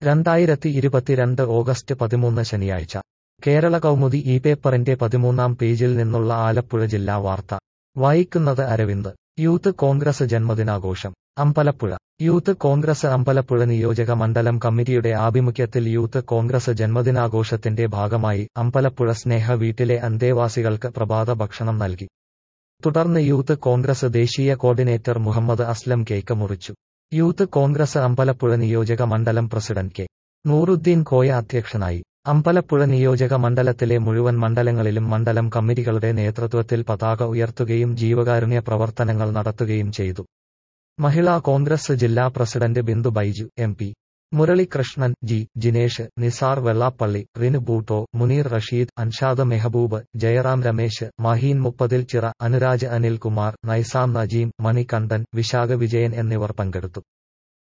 രണ്ടായിരത്തി ഇരുപത്തിരണ്ട് ഓഗസ്റ്റ് പതിമൂന്ന് ശനിയാഴ്ച കേരള കൗമുദി ഈ പേപ്പറിന്റെ പതിമൂന്നാം പേജിൽ നിന്നുള്ള ആലപ്പുഴ ജില്ലാ വാർത്ത വായിക്കുന്നത് അരവിന്ദ് യൂത്ത് കോൺഗ്രസ് ജന്മദിനാഘോഷം അമ്പലപ്പുഴ യൂത്ത് കോൺഗ്രസ് അമ്പലപ്പുഴ നിയോജക മണ്ഡലം കമ്മിറ്റിയുടെ ആഭിമുഖ്യത്തിൽ യൂത്ത് കോൺഗ്രസ് ജന്മദിനാഘോഷത്തിന്റെ ഭാഗമായി അമ്പലപ്പുഴ സ്നേഹ വീട്ടിലെ അന്തേവാസികൾക്ക് പ്രഭാത ഭക്ഷണം നൽകി തുടർന്ന് യൂത്ത് കോൺഗ്രസ് ദേശീയ കോർഡിനേറ്റർ മുഹമ്മദ് അസ്ലം കേക്ക് മുറിച്ചു യൂത്ത് കോൺഗ്രസ് അമ്പലപ്പുഴ നിയോജക മണ്ഡലം പ്രസിഡന്റ് കെ നൂറുദ്ദീൻ കോയ അധ്യക്ഷനായി അമ്പലപ്പുഴ നിയോജക മണ്ഡലത്തിലെ മുഴുവൻ മണ്ഡലങ്ങളിലും മണ്ഡലം കമ്മിറ്റികളുടെ നേതൃത്വത്തിൽ പതാക ഉയർത്തുകയും ജീവകാരുണ്യ പ്രവർത്തനങ്ങൾ നടത്തുകയും ചെയ്തു മഹിളാ കോൺഗ്രസ് ജില്ലാ president Bindu Baiju M P Muralikrishnan G Jinesh Nisar Vellappally Rinu Bhutto Muneer Rasheed Anshad Mehboob Jayaram Ramesh Maheen മുപ്പതിൽ ചിറ അനുരാജ് അനിൽകുമാർ നൈസാം നജീം മണികണ്ഠൻ വിശാഖ വിജയൻ എന്നിവർ പങ്കെടുത്തു